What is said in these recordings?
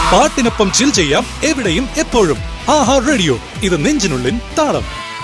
പാട്ടിനൊപ്പം ചിൽ ചെയ്യാം എവിടെയും എപ്പോഴും ആഹാ റേഡിയോ ഇത് നെഞ്ചിനുള്ളിൻ താളം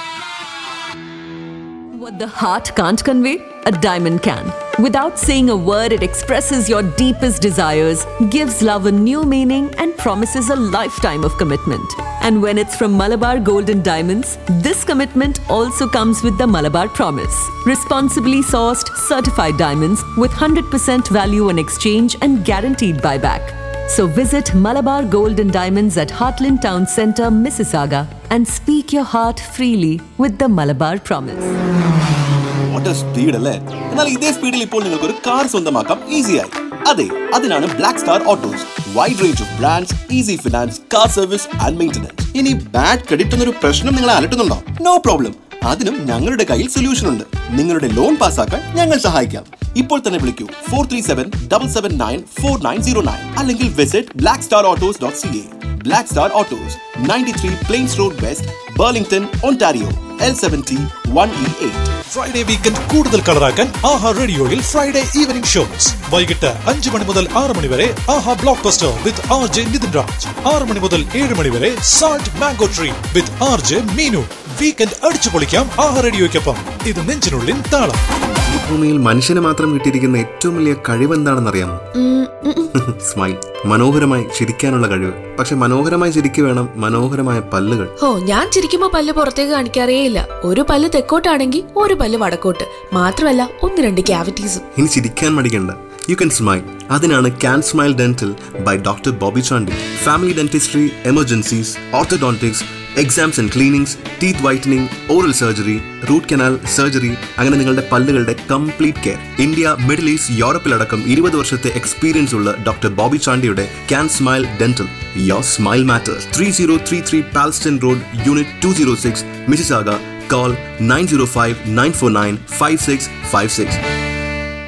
What the heart can't convey, a diamond can. Without saying a word, it expresses your deepest desires, gives love a new meaning, and promises a lifetime of commitment. And when it's from Malabar Gold and Diamonds, this commitment also comes with the Malabar Promise. Responsibly sourced, certified diamonds with 100% value on exchange and guaranteed buyback. So visit Malabar Gold and Diamonds at Heartland Town Centre, Mississauga, and speak your heart freely with the Malabar Promise. What speed അല്ലേ എന്നാൽ ഇതേ സ്പീഡിൽ ഇപ്പോൾ നിങ്ങൾക്ക് ഒരു car സ്വന്തമാക്കാം ഈസിയായി അതെ അതിനാണ് Black Star Autos wide range of brands easy finance car service and maintenance ഇനി ബാഡ് ക്രെഡിറ്റ് എന്നൊരു പ്രശ്നം നിങ്ങളെ അലട്ടുന്നുണ്ടോ നോ പ്രോബ്ലം അതിനും ഞങ്ങളുടെ കയ്യിൽ സൊല്യൂഷൻ ഉണ്ട് നിങ്ങളുടെ ലോൺ പാസ്സാക്കാൻ ഞങ്ങൾ സഹായിക്കാം ഇപ്പോൾ തന്നെ വിളിക്കൂ four three seven double seven nine four nine zero nine അല്ലെങ്കിൽ visit Black Star Autos dot C A Black Star Autos ninety three Plains Road West Burlington Ontario L seventy one E eight Friday weekend കൂടുതൽ കളറാക്കാൻ ആഹാ റേഡിയോയിൽ Friday evening shows വൈകിട്ട് അഞ്ച് മണി മുതൽ ആറ് മണി വരെ ആഹാ Blockbuster with R J Nithin Raj ആറ് മണി മുതൽ ഏഴ് മണി വരെ Salt Mango Tree with R J Meenu weekend അടിച്ചു പൊളിക്കാം ആഹാ റേഡിയോയ്ക്കൊപ്പം ഇത് നെഞ്ചിനുള്ളിൻ താളം ഈ ഭൂമിയിൽ മനുഷ്യന് മാത്രം കിട്ടിയിരിക്കുന്ന ഏറ്റവും വലിയ കഴിവ് എന്താണെന്നറിയാമോ സ്മൈൽ മനോഹരമായി ചിരിക്കാനുള്ള കഴിവ് പക്ഷെ മനോഹരമായി ചിരിക്കു വേണം മനോഹരമായ പല്ലുകൾ ഓ ഞാൻ ചിരിക്കുമ്പോ പല്ല് പുറത്തേക്ക് കാണിക്കാറേ ഇല്ല ഒരു പല്ല് തെക്കോട്ടാണെങ്കിൽ ഒരു പല്ല് വടക്കോട്ട് മാത്രമല്ല ഒന്ന് രണ്ട് ക്യാവിറ്റീസും ഇനി ചിരിക്കാൻ മടിക്കണ്ട യു കൻ സ്മൈൽ അതിനാണ് Can Smile Dental by doctor Bobby Chandy family dentistry emergencies orthodontics exams and cleanings teeth whitening oral surgery root canal surgery അങ്ങനെ നിങ്ങളുടെ പല്ലുകളുടെ complete care India Middle East യൂറപ്പിലടക്കം ഇരുപത് വർഷത്തെ എക്സ്പീരിയൻസ് ഉള്ള ഡോക്ടർ ബോബി ചാണ്ടിയുടെ Can Smile Dental your smile matters three zero three three Palstan Road unit two zero six Mississauga call nine zero five nine four nine five six five six